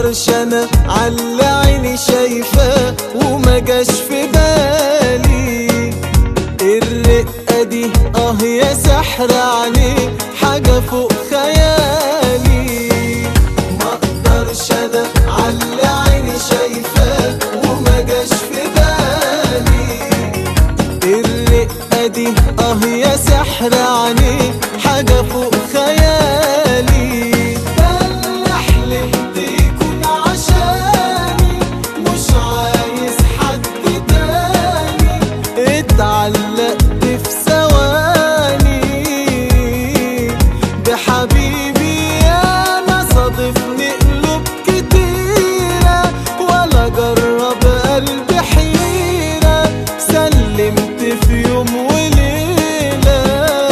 اقدرش انا على عيني شايفاه وما جاش في بالي الرقة دي اه يا سحر عليه حاجة فوق خيالي ما اقدرش انا على عيني شايفاه وما جاش في بالي الرقة دي اه يا سحر عليه حاجة فوق خيالي ده اللي حلمت يكون عشاني مش عايز حد تاني اتعلقت في ثواني بحبيبي انا صادفني قلوب كتيرة ولا جرب قلبي حيرة سلمت في يوم وليلة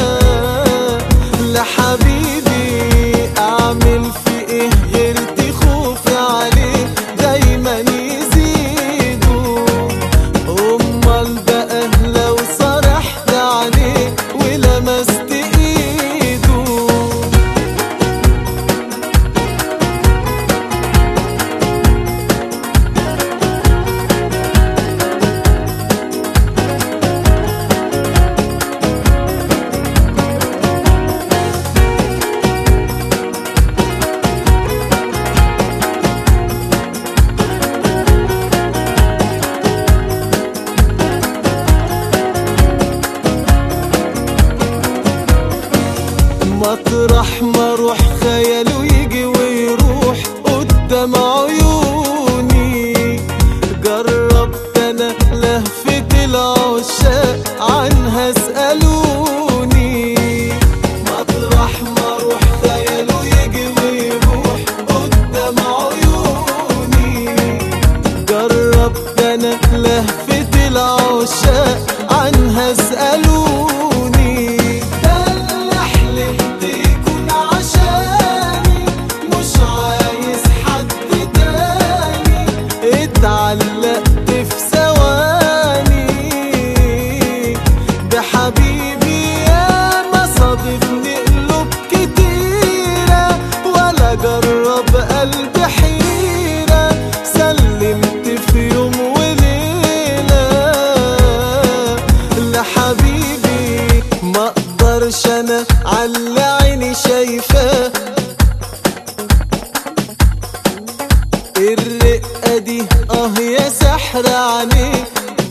لحبيبي اعمل في ايه غير خوفي عليه دايما يزيدوا امال بقى لو صرحت عليه ولمست ايده مطرح ما اروح خياله يجي ويروح قدام عيوني جربت انا لهفة العشاق عنها اسألوني مطرح ما اروح خياله يجي ويروح قدام عيوني جربت انا لهفة العشاق عنها اسألوني ده اللي حلمت يكون عشاني مش عايز حد تاني اتعلقت في ثواني بحبيبي انا صادفني قلوب كتيرة ولا جرب قلبي حيرة سلمت في يوم وليلة لحبيبي ما اقدرش انا على عيني شايفاه الرقة دي اه يا سحر عليه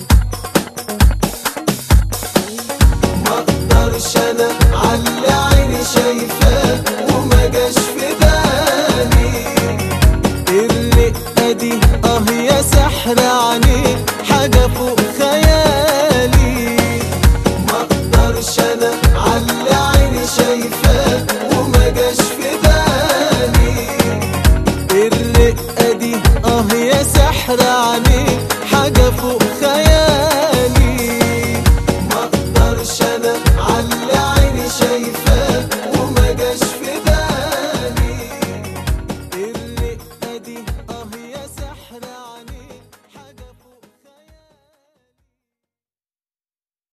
ما اقدرش انا على عيني شايفاه وما جاش في بالي الرقة دي اه يا سحر عليه حاجة فوق خيالي ما اقدرش انا على عيني شايفاه